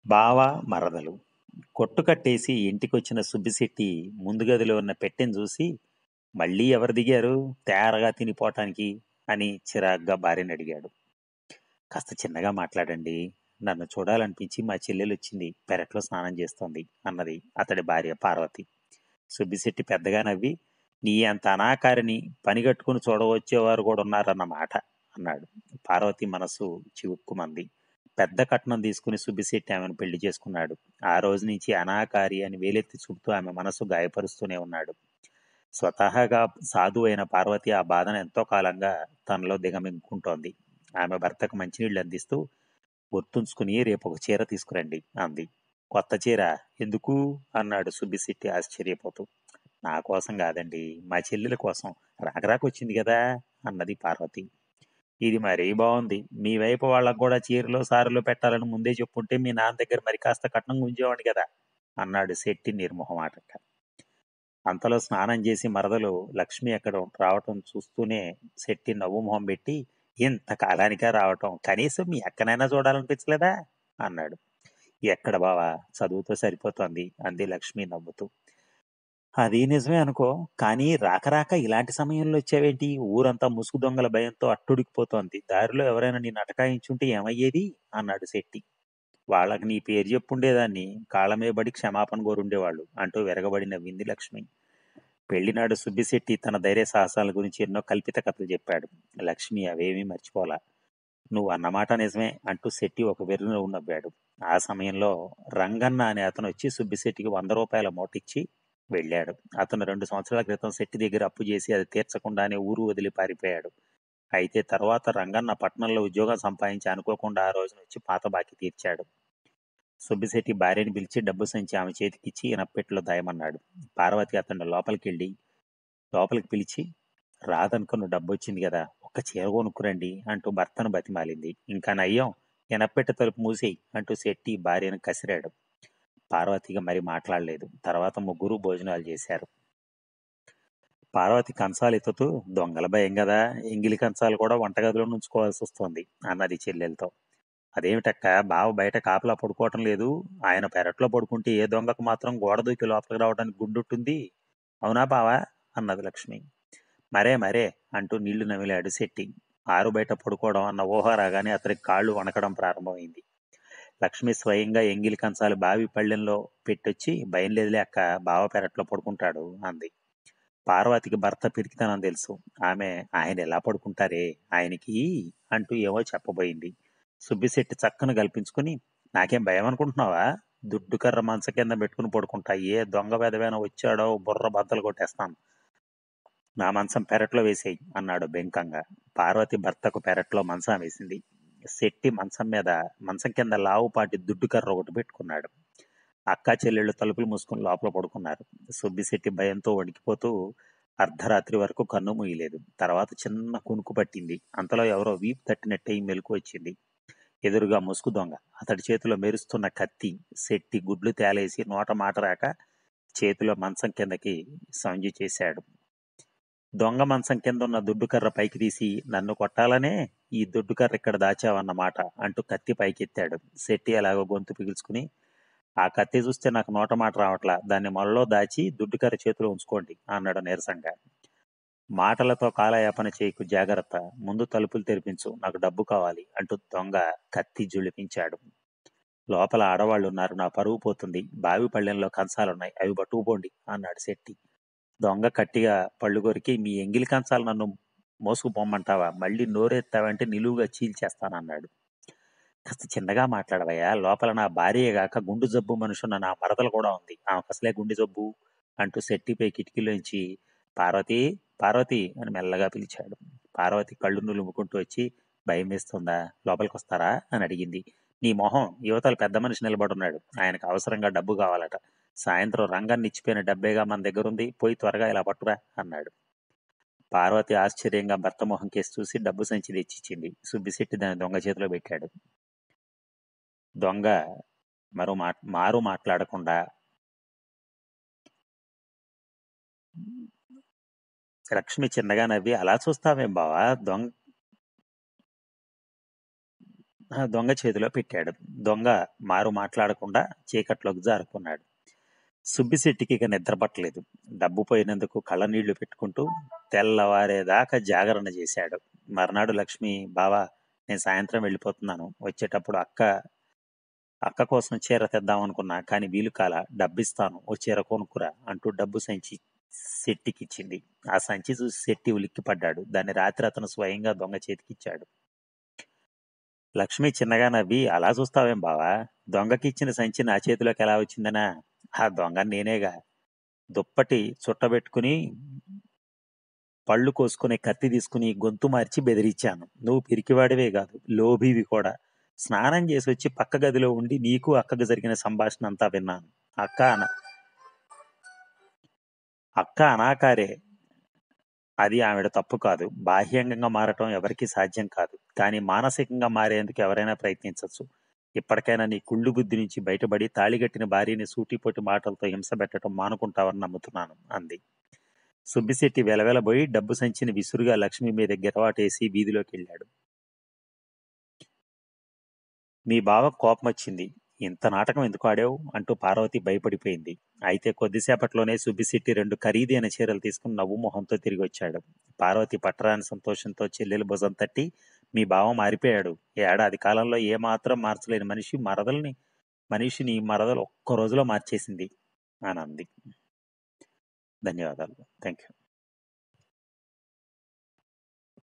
బావ మరదలు కొట్టు కట్టేసి ఇంటికొచ్చిన సుబ్బిశెట్టి ముందు గదిలో ఉన్న పెట్టెను చూసి మళ్ళీ ఎవరు దిగారు తేరగా తినిపోవటానికి అని చిరాగ్గా భార్యని అడిగాడు కాస్త చిన్నగా మాట్లాడండి నన్ను చూడాలనిపించి మా చెల్లెలు వచ్చింది పెరట్లో స్నానం చేస్తోంది అన్నది అతడి భార్య పార్వతి సుబ్బిశెట్టి పెద్దగా నవ్వి నీ అంత అనాకారిని పని కట్టుకుని చూడవచ్చేవారు కూడా ఉన్నారన్నమాట అన్నాడు పార్వతి మనసు చివుక్కుమంది పెద్ద కట్నం తీసుకుని సుబ్బిశెట్టి ఆమెను పెళ్లి చేసుకున్నాడు ఆ రోజు నుంచి అనాకారి అని వేలెత్తి చూపుతూ ఆమె మనసు గాయపరుస్తూనే ఉన్నాడు స్వతహాగా సాధు అయిన పార్వతి ఆ బాధను ఎంతో కాలంగా తనలో దిగమింగుకుంటోంది ఆమె భర్తకు మంచినీళ్ళు అందిస్తూ గుర్తుంచుకుని రేపు ఒక చీర తీసుకురండి అంది కొత్త చీర ఎందుకు అన్నాడు సుబ్బిశెట్టి ఆశ్చర్యపోతూ నా కోసం కాదండి మా చెల్లెల కోసం రాకరాకొచ్చింది కదా అన్నది పార్వతి ఇది మరీ బాగుంది మీ వైపు వాళ్ళకు కూడా చీరలో సారులో పెట్టాలని ముందే చెప్పుంటే మీ నాన్న దగ్గర మరి కాస్త కట్నం గుంజేవాడిని కదా అన్నాడు శెట్టి నిర్మోహమాటక అంతలో స్నానం చేసి మరదలు లక్ష్మి అక్కడ రావటం చూస్తూనే శెట్టి నవ్వు మొహం పెట్టి ఇంత కాలానికా రావటం కనీసం మీ అక్కనైనా చూడాలనిపించలేదా అన్నాడు ఎక్కడ బావా చదువుతో సరిపోతోంది అంది లక్ష్మి నవ్వుతూ అది నిజమే అనుకో కానీ రాక రాక ఇలాంటి సమయంలో వచ్చావేంటి ఊరంతా ముసుగు దొంగల భయంతో అట్టుడికిపోతోంది దారిలో ఎవరైనా నిన్ను అటకాయించుంటే ఏమయ్యేది అన్నాడు శెట్టి వాళ్ళకి నీ పేరు చెప్పుండేదాన్ని కాళ్ళమే బడి క్షమాపణ కోరుండేవాళ్ళు అంటూ వెరగబడిన వింది లక్ష్మి పెళ్లినాడు సుబ్బిశెట్టి తన ధైర్య సాహసాల గురించి ఎన్నో కల్పిత కథలు చెప్పాడు లక్ష్మి అవేమీ మర్చిపోలా నువ్వు అన్నమాట నిజమే అంటూ శెట్టి ఒక వెర్రిన నవ్వాడు ఆ సమయంలో రంగన్న అనే అతను వచ్చి సుబ్బిశెట్టికి వంద రూపాయల మోటిచ్చి వెళ్ళాడు అతను రెండు సంవత్సరాల క్రితం శెట్టి దగ్గర అప్పు చేసి అది తీర్చకుండానే ఊరు వదిలి పారిపోయాడు అయితే తర్వాత రంగన్న పట్టణంలో ఉద్యోగం సంపాదించి అనుకోకుండా ఆ రోజున వచ్చి పాత బాకి తీర్చాడు సుబ్బిశెట్టి భార్యని పిలిచి డబ్బు సంచి ఆమె చేతికిచ్చి ఈనప్పెట్లో దాయమన్నాడు పార్వతి అతన్ని లోపలికి వెళ్ళి లోపలికి పిలిచి రాదనుకున్న డబ్బు వచ్చింది కదా ఒక్క చీర కొనుక్కురండి అంటూ భర్తను బతిమాలింది ఇంకా నయ్యం ఎనప్పెట్ట తలుపు మూసేయి అంటూ శెట్టి భార్యను కసిరాడు పార్వతిగా మరి మాట్లాడలేదు తర్వాత ముగ్గురు భోజనాలు చేశారు పార్వతి కంచాలు ఎత్తుతూ దొంగల భయం కదా ఎంగిలి కంచాలు కూడా వంటగదిలో ఉంచుకోవాల్సి వస్తోంది అన్నది చెల్లెలతో అదేమిటక్క బావ బయట కాపలా పడుకోవటం లేదు ఆయన పెరట్లో పడుకుంటే ఏ దొంగకు మాత్రం గోడ దూకి లోపలికి రావడానికి గుండుంటుంది అవునా బావా అన్నది లక్ష్మి మరే మరే అంటూ నీళ్లు నమిలాడు శెట్టి ఆరు బయట పడుకోవడం అన్న ఊహ రాగానే అతనికి కాళ్ళు వణకడం ప్రారంభమైంది లక్ష్మి స్వయంగా ఎంగిలి కంచాలు బావి పళ్ళెంలో పెట్టొచ్చి బయలుదేరిలే అక్క బావ పెరట్లో పడుకుంటాడు అంది పార్వతికి భర్త పిరికితనం తెలుసు ఆమె ఆయన ఎలా పడుకుంటారే ఆయనకి అంటూ ఏవో చెప్పబోయింది సుబ్బిశెట్టి చక్కను కల్పించుకుని నాకేం భయం అనుకుంటున్నావా దుడ్డు కర్ర మంచ కింద పెట్టుకుని పడుకుంటా ఏ దొంగ వెదవేన వచ్చాడో బుర్ర బద్దలు కొట్టేస్తాను నా మంచం పెరట్లో వేసేయి అన్నాడు బెంకంగా పార్వతి భర్తకు పెరట్లో మంచం వేసింది శెట్టి మంచం మీద మంచం కింద లావుపాటి దుడ్డు కర్ర ఒకటి పెట్టుకున్నాడు అక్క చెల్లెళ్ళు తలుపులు మూసుకుని లోపల పడుకున్నారు సుబ్బిశెట్టి భయంతో వణికిపోతూ అర్ధరాత్రి వరకు కన్ను మూయలేదు తర్వాత చిన్న కునుకు పట్టింది అంతలో ఎవరో వీపు తట్టినట్టే మెలకు వచ్చింది ఎదురుగా ముసుగు దొంగ అతడి చేతిలో మెరుస్తున్న కత్తి శెట్టి గుడ్లు తేలేసి నోట మాట రాక చేతిలో మంచం కిందకి సంజు చేశాడు దొంగ మంచం కింద ఉన్న దుడ్డుకర్ర పైకి తీసి నన్ను కొట్టాలనే ఈ దుడ్డుకర్ర ఇక్కడ దాచావన్నమాట అంటూ కత్తి పైకెత్తాడు శెట్టి అలాగో గొంతు పిగుల్చుకుని ఆ కత్తి చూస్తే నాకు నోట మాట రావట్లా దాన్ని మొలలో దాచి దుడ్డుకర్ర చేతిలో ఉంచుకోండి అన్నాడు నీరసంగా మాటలతో కాలయాపన చేయకు జాగ్రత్త ముందు తలుపులు తెరిపించు నాకు డబ్బు కావాలి అంటూ దొంగ కత్తి జుళిపించాడు లోపల ఆడవాళ్ళు ఉన్నారు నా పరువు పోతుంది బావి పళ్ళెంలో కంచాలున్నాయి అవి పట్టుకుపోండి అన్నాడు శెట్టి దొంగ కట్టిగా పళ్ళు కొరికి మీ ఎంగిలి కంచాలు నన్ను మోసుకుపోమ్మంటావా మళ్ళీ నోరెత్తావంటే నిలువుగా చీల్చేస్తానన్నాడు కాస్త చిన్నగా మాట్లాడవయ్యా లోపల నా భార్య గాక గుండు జబ్బు మనుషున్న నా మరదలు కూడా ఉంది ఆమెకు అసలే గుండె జబ్బు అంటూ శెట్టిపై కిటికీలోంచి పార్వతి పార్వతి అని మెల్లగా పిలిచాడు పార్వతి కళ్ళు నులుముకుంటూ వచ్చి భయం వేస్తుందా లోపలికి వస్తారా అని అడిగింది నీ మొహం యువతల పెద్ద మనిషి నిలబడున్నాడు ఆయనకు అవసరంగా డబ్బు కావాలట సాయంత్రం రంగాన్ని ఇచ్చిపోయిన డబ్బేగా మన దగ్గర ఉంది పోయి త్వరగా ఇలా పట్టురా అన్నాడు పార్వతి ఆశ్చర్యంగా భర్త మొహం కేసి చూసి డబ్బు సంచి తెచ్చిచ్చింది సుబ్బిశెట్టి దాన్ని దొంగ చేతిలో పెట్టాడు దొంగ మరో మా మారు మాట్లాడకుండా లక్ష్మి చిన్నగా నవ్వి అలా చూస్తావేం బావా దొంగ ఆ దొంగ చేతిలో పెట్టాడు దొంగ మారు మాట్లాడకుండా చీకట్లోకి జారుకున్నాడు సుబ్బిశెట్టికి ఇక నిద్ర పట్టలేదు డబ్బు పోయినందుకు కళ్ళనీళ్లు పెట్టుకుంటూ తెల్లవారేదాకా జాగరణ చేశాడు మర్నాడు లక్ష్మి బావా నేను సాయంత్రం వెళ్ళిపోతున్నాను వచ్చేటప్పుడు అక్క అక్క కోసం చీర తెద్దాం అనుకున్నా కానీ వీలు కాల డబ్బిస్తాను ఓ చీర కొనుక్కురా అంటూ డబ్బు సంచి శెట్టికిచ్చింది ఆ సంచి చూసి శెట్టి ఉలిక్కిపడ్డాడు దాన్ని రాత్రి అతను స్వయంగా దొంగ చేతికిచ్చాడు లక్ష్మి చిన్నగా నవ్వి అలా చూస్తావేం బావా దొంగకి ఇచ్చిన సంచి నా చేతిలోకి ఎలా వచ్చిందనా ఆ దొంగ నేనేగా దుప్పటి చుట్టబెట్టుకుని పళ్ళు కోసుకునే కత్తి తీసుకుని గొంతు మార్చి బెదిరించాను నువ్వు పిరికివాడివే కాదు లోభివి కూడా స్నానం చేసి వచ్చి పక్క గదిలో ఉండి నీకు అక్కకు జరిగిన సంభాషణ అంతా విన్నాను అక్క అన అక్క అనాకారే అది ఆవిడ తప్పు కాదు బాహ్యంగా మారటం ఎవరికీ సాధ్యం కాదు కానీ మానసికంగా మారేందుకు ఎవరైనా ప్రయత్నించవచ్చు ఇప్పటికైనా నీ కుళ్ళు బుద్ధి నుంచి బయటపడి తాళిగట్టిన భార్యని సూటిపోటి మాటలతో హింస పెట్టడం మానుకుంటావని నమ్ముతున్నాను అంది సుబ్బిశెట్టి వెలవెలబోయి డబ్బు సంచిని విసురుగా లక్ష్మి మీద గిరవాటేసి వీధిలోకి వెళ్ళాడు మీ బావ కోపం వచ్చింది ఇంత నాటకం ఎందుకు ఆడావు అంటూ పార్వతి భయపడిపోయింది అయితే కొద్దిసేపట్లోనే సుబ్బిశెట్టి రెండు ఖరీదైన చీరలు తీసుకుని నవ్వు మొహంతో తిరిగి వచ్చాడు పార్వతి పట్టరాని సంతోషంతో చెల్లెలు భుజం తట్టి మీ బావ మారిపోయాడు ఏడాది కాలంలో ఏమాత్రం మార్చలేని మనిషి మరదల్ని మనిషిని మరదలు ఒక్క రోజులో మార్చేసింది అని అంది ధన్యవాదాలు థ్యాంక్ యూ